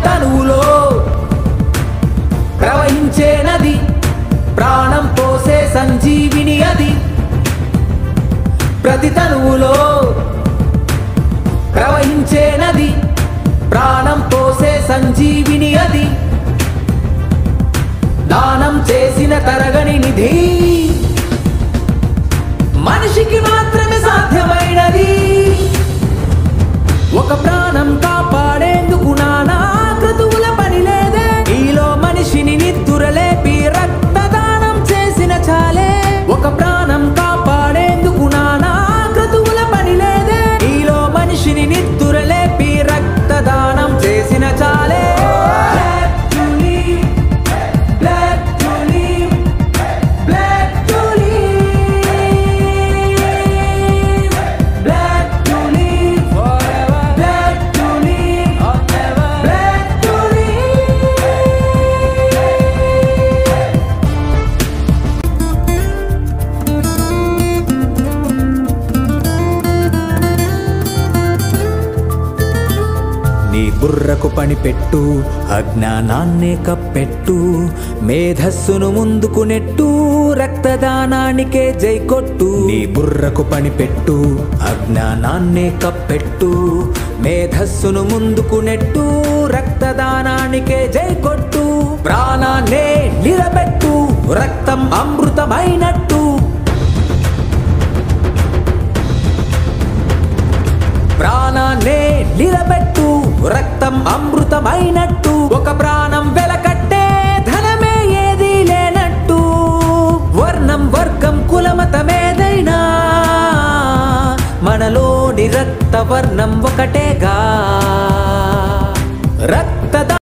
తనువులో ప్రవహించే నది ప్రాణం పోసే సంజీవిని అది ప్రతి తనువులో ప్రవహించే నది ప్రాణం పోసే సంజీవిని అది దానం చేసిన తరగని నిధి మనిషికి మాత్రమే సాధ్యమైనది ఒక ప్రాణం కాపాడేందుకు నానా క్రతువుల పని లేదే ఈలో మనిషిని నిద్దురలేపి రక్తదానం చేసిన చాలే ఒక ప్రాణం కాపాడేందుకు నానా క్రతువుల పని లేదే ఈలో మనిషిని నిద్దురలేపి రక్తదానం చేసిన చాలే Black tulip, black tulip, black tulip, black tulip forever, black tulip forever, black tulip. నీ బుర్రకు పని పెట్టు అజ్ఞానాన్నే కప్పెట్టు మేధస్సును ముందుకు నెట్టు రక్తదానానికే జై కొట్టు నీ బుర్రకు పని పెట్టు అజ్ఞానాన్నే కప్పెట్టు మేధస్సును ముందుకు నెట్టు రక్తదానానికే జై కొట్టు ప్రాణాన్నే నిలబెట్టు రక్తం అమృతమైనట్టు ప్రాణాన్నే నిలబెట్టు రక్తం అమృతమైనట్టు ఒక ప్రాణం వెలకట్టే ధనమే ఏదీ లేనట్టు వర్ణం వర్గం కులమతమేదైనా మనలోని రక్త వర్ణం ఒకటేగా రక్తదా